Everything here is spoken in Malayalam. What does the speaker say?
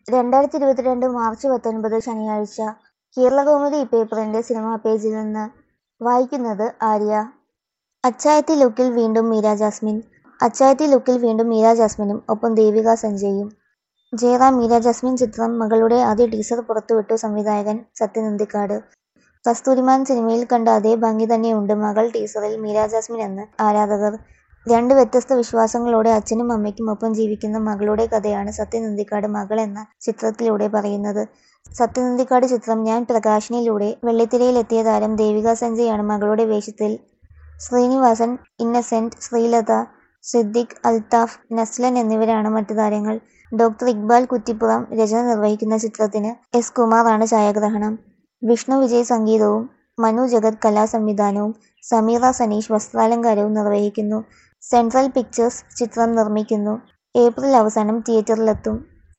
രണ്ടായിരത്തി ഇരുപത്തിരണ്ട് മാർച്ച് പത്തൊൻപത് ശനിയാഴ്ച കേരളകൗമുദി പേപ്പറിന്റെ സിനിമാ പേജിൽ നിന്ന് വായിക്കുന്നത് ആര്യ അച്ചായത്തി ലുക്കിൽ വീണ്ടും മീര ജാസ്മിൻ അച്ചായത്തി ലുക്കിൽ വീണ്ടും മീര ജാസ്മിനും ഒപ്പം ദേവിക സഞ്ജയും ജയറാം മീര ജാസ്മിൻ ചിത്രം മകളുടെ ആദ്യ ടീസർ പുറത്തുവിട്ടു സംവിധായകൻ സത്യനന്ദിക്കാട് കസ്തൂരിമാൻ സിനിമയിൽ കണ്ട അതേ ഭംഗി തന്നെയുണ്ട് മകൾ ടീസറിൽ മീര ജാസ്മിൻ എന്ന് ആരാധകർ രണ്ട് വ്യത്യസ്ത വിശ്വാസങ്ങളോടെ അച്ഛനും അമ്മയ്ക്കും ഒപ്പം ജീവിക്കുന്ന മകളുടെ കഥയാണ് സത്യനന്ദിക്കാട് മകൾ എന്ന ചിത്രത്തിലൂടെ പറയുന്നത് സത്യനന്ദിക്കാട് ചിത്രം ഞാൻ പ്രകാശനിലൂടെ വെള്ളിത്തിരയിലെത്തിയ താരം ദേവിക സഞ്ജയാണ് മകളുടെ വേഷത്തിൽ ശ്രീനിവാസൻ ഇന്നസെന്റ് ശ്രീലത സിദ്ദിഖ് അൽത്താഫ് നസ്ലൻ എന്നിവരാണ് മറ്റു താരങ്ങൾ ഡോക്ടർ ഇക്ബാൽ കുറ്റിപ്പുറം രചന നിർവഹിക്കുന്ന ചിത്രത്തിന് എസ് കുമാറാണ് ഛായാഗ്രഹണം വിഷ്ണു വിജയ് സംഗീതവും മനു ജഗത് കലാസംവിധാനവും സമീറ സനീഷ് വസ്ത്രാലങ്കാരവും നിർവഹിക്കുന്നു സെൻട്രൽ പിക്ചേഴ്സ് ചിത്രം നിർമ്മിക്കുന്നു ഏപ്രിൽ അവസാനം തിയേറ്ററിലെത്തും